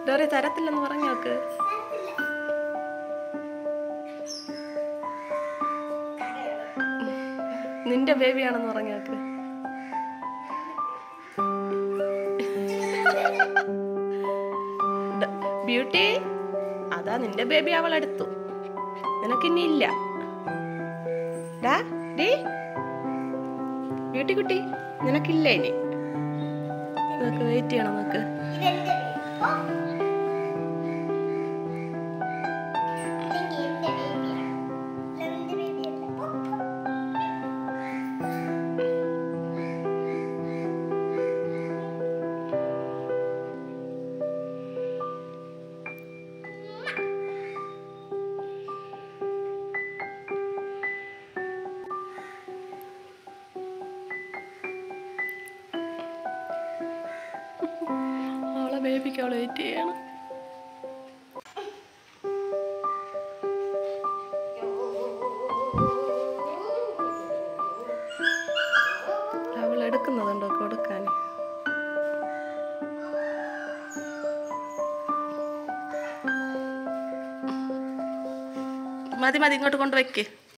ഡോറി തരത്തില്ലെന്ന് പറഞ്ഞു നോക്ക് നിന്റെ ബേബിയാണെന്ന് പറഞ്ഞു നോക്ക് ഡ- ബ്യൂട്ടി അതാ നിന്റെ ബേബി അവൾ എടുത്തു നിനക്കിനി ഇല്ല ഡാ ഡേ ബ്യൂട്ടി കുട്ടി നിനക്കില്ല ഇനി നോക്ക് വെയിറ്റ് ചെയ്യണം നോക്ക് ഇതെന്റെ ഓ. അല്ലെങ്കിൽ എന്റെ ബേബിയാണ് എന്റെ ബേബിയല്ല ഓ. അവളെ ബേബിക്ക് അവളെ വെയിറ്റ് ചെയ്യണം അവൾ എടുക്കുന്നതുണ്ടോ കൊടുക്കാൻ മതി മതി ഇങ്ങോട്ട് കൊണ്ട് വെക്ക്